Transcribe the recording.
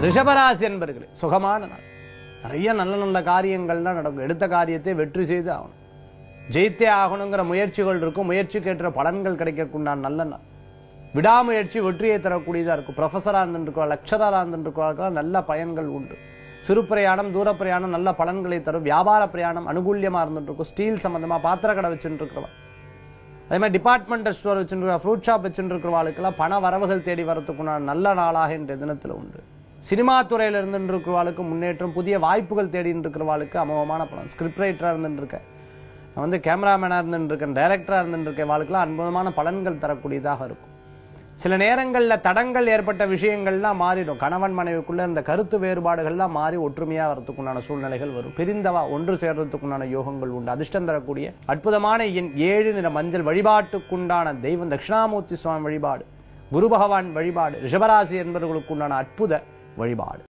ரிஷபராசி என்பர்களே சுகமான நாள் நிறைய நல்ல நல்ல காரியங்கள்லாம் நடக்கும் எடுத்த காரியத்தை வெற்றி செய்து ஆகணும் ஜெயித்தே ஆகணுங்கிற முயற்சிகள் இருக்கும் முயற்சிக்கு ஏற்ற பலன்கள் கிடைக்கக்குண்டான நல்ல நாள் விடாமுயற்சி வெற்றியை தரக்கூடியதா இருக்கும் ப்ரொஃபஸரா இருந்துருக்கா லெக்சரரா இருந்துருக்கா நல்ல பயன்கள் உண்டு சிறு பிரயாணம் தூர பிரயாணம் நல்ல பலன்களை தரும் வியாபார பிரயாணம் அனுகூல்யமா இருந்துட்டு இருக்கும் ஸ்டீல் சம்பந்தமா பாத்திர கடை வச்சுட்டு இருக்கிறவா அதே மாதிரி டிபார்ட்மெண்டல் ஸ்டோர் வச்சுருக்க ஃப்ரூட் ஷாப் வச்சுட்டு இருக்கிறவாளுக்கெல்லாம் பண வரவுகள் தேடி வரத்துக்குண்டான நல்ல நாளாக இன்றைய தினத்துல உண்டு சினிமா துறையில இருந்துட்டு இருக்கிறவாளுக்கு முன்னேற்றம் புதிய வாய்ப்புகள் தேடிட்டு இருக்கிறவாளுக்கு அமோகமான பலன் ஸ்கிரிப்ட் ரைட்டரா இருந்துட்டு இருக்கேன் நான் வந்து கேமராமேனா இருந்துட்டு இருக்கேன் டைரக்டரா இருந்துட்டு இருக்கேன் வாழ்க்கெல்லாம் அற்புதமான பலன்கள் தரக்கூடியதாக இருக்கும் சில நேரங்கள்ல தடங்கள் ஏற்பட்ட விஷயங்கள்லாம் மாறிடும் கணவன் மனைவிக்குள்ள இந்த கருத்து வேறுபாடுகள்லாம் மாறி ஒற்றுமையா வரதுக்குண்டான சூழ்நிலைகள் வரும் பிரிந்தவா ஒன்று சேர்றதுக்குண்டான யோகங்கள் உண்டு அதிர்ஷ்டம் தரக்கூடிய அற்புதமான எண் ஏழு நிற மஞ்சள் வழிபாட்டுக்குண்டான தெய்வம் தட்சிணாமூர்த்தி சுவாமி வழிபாடு குரு பகவான் வழிபாடு ரிஷபராசி என்பவர்களுக்குண்டான அற்புத வழிபாடு